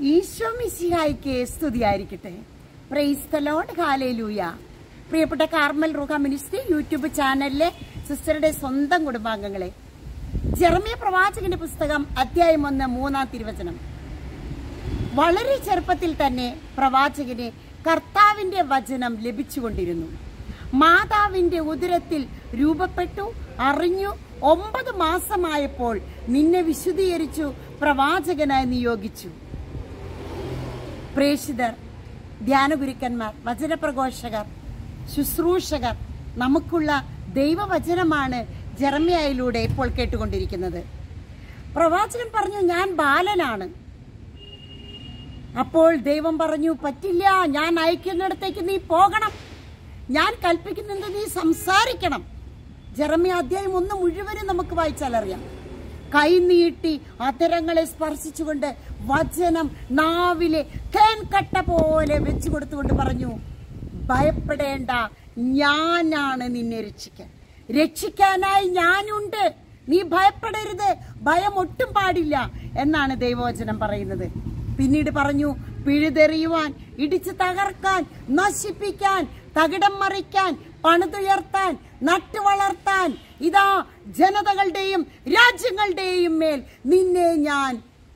ഈശോ മിശിഹായിക്ക് സ്തുതിയായിരിക്കട്ടെ praise the lord hallelujah പ്രിയപ്പെട്ട കാർമൽ റുഹ മിനിസ്ട്രി യൂട്യൂബ് ചാനലിലെ സിസ്റ്ററുടെ സ്വന്തം കുടുംബാംഗങ്ങളെ ജെറമിയ പ്രവാചകന്റെ പുസ്തകം അധ്യായം ഒന്ന് മൂന്നാം തിരുവചനം വളരെ ചെറുപ്പത്തിൽ തന്നെ പ്രവാചകന് കർത്താവിന്റെ വചനം ലഭിച്ചുകൊണ്ടിരുന്നു മാതാവിന്റെ ഉദരത്തിൽ രൂപപ്പെട്ടു അറിഞ്ഞു ഒമ്പത് മാസമായപ്പോൾ നിന്നെ വിശുദ്ധീകരിച്ചു പ്രവാചകനായി നിയോഗിച്ചു പ്രേഷിതർ ധ്യാനഗുരുക്കന്മാർ വചനപ്രഘോഷകർ ശുശ്രൂഷകർ നമുക്കുള്ള ദൈവവചനമാണ് ജെറമ്യായിലൂടെ ഇപ്പോൾ കേട്ടുകൊണ്ടിരിക്കുന്നത് പ്രവാചകൻ പറഞ്ഞു ഞാൻ ബാലനാണ് അപ്പോൾ ദൈവം പറഞ്ഞു പറ്റില്ല ഞാൻ അയക്കുന്നിടത്തേക്ക് നീ പോകണം ഞാൻ കൽപ്പിക്കുന്നത് നീ സംസാരിക്കണം ജെറമ്യ അധ്യായം ഒന്ന് മുഴുവനും നമുക്ക് വായിച്ചാൽ അറിയാം കൈനീട്ടി അധരങ്ങളെ സ്പർശിച്ചുകൊണ്ട് വചനം നാവിലെ തേൻകട്ട പോലെ വെച്ചു കൊടുത്തുകൊണ്ട് പറഞ്ഞു ഭയപ്പെടേണ്ട ഞാനാണ് നിന്നെ രക്ഷിക്കാൻ രക്ഷിക്കാനായി ഞാനുണ്ട് നീ ഭയപ്പെടരുത് ഭയം ഒട്ടും പാടില്ല എന്നാണ് ദൈവവചനം പറയുന്നത് പിന്നീട് പറഞ്ഞു പിഴുതെറിയുവാൻ ഇടിച്ചു തകർക്കാൻ നശിപ്പിക്കാൻ തകിടം മറിക്കാൻ പണിതുയർത്താൻ നട്ടുവളർത്താൻ ഇതാ ജനതകളുടെയും രാജ്യങ്ങളുടെയും മേൽ നിന്നെ ഞാൻ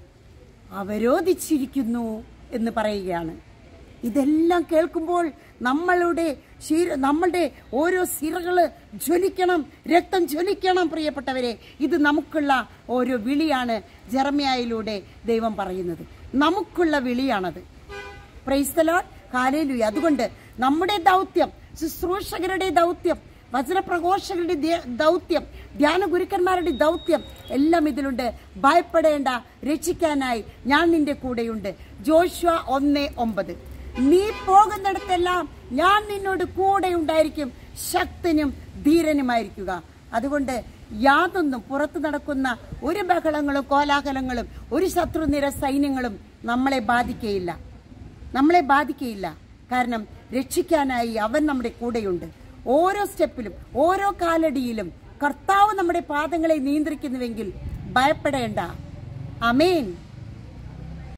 അവരോധിച്ചിരിക്കുന്നു എന്ന് പറയുകയാണ് ഇതെല്ലാം കേൾക്കുമ്പോൾ നമ്മളുടെ ശീര നമ്മളുടെ ഓരോ സിറകള് ജ്വലിക്കണം രക്തം ജ്വലിക്കണം പ്രിയപ്പെട്ടവരെ ഇത് നമുക്കുള്ള ഓരോ വിളിയാണ് ജെറമ്യായിലൂടെ ദൈവം പറയുന്നത് നമുക്കുള്ള വിളിയാണത് പ്രൈസ്തലോൺ കാലേലുയ അതുകൊണ്ട് നമ്മുടെ ദൗത്യം ശുശ്രൂഷകരുടെ ദൗത്യം വചനപ്രഘോഷകരുടെ ദേ- ദൗത്യം ധ്യാന ഗുരുക്കന്മാരുടെ ദൗത്യം എല്ലാം ഇതിലുണ്ട് ഭയപ്പെടേണ്ട രക്ഷിക്കാനായി ഞാൻ നിന്റെ കൂടെയുണ്ട് ജോഷ്വ ഒന്ന് ഒമ്പത് നീ പോകുന്നിടത്തെല്ലാം ഞാൻ നിന്നോട് കൂടെ ഉണ്ടായിരിക്കും ശക്തനും ധീരനുമായിരിക്കുക അതുകൊണ്ട് യാതൊന്നും പുറത്തു നടക്കുന്ന ഒരു ബഹളങ്ങളും കോലാഹലങ്ങളും ഒരു ശത്രുനിര സൈന്യങ്ങളും നമ്മളെ ബാധിക്കയില്ല നമ്മളെ ബാധിക്കയില്ല കാരണം രക്ഷിക്കാനായി അവൻ നമ്മുടെ കൂടെയുണ്ട് ഓരോ സ്റ്റെപ്പിലും ഓരോ കാലടിയിലും കർത്താവ് നമ്മുടെ പാദങ്ങളെ നിയന്ത്രിക്കുന്നുവെങ്കിൽ ഭയപ്പെടേണ്ട അമേൻ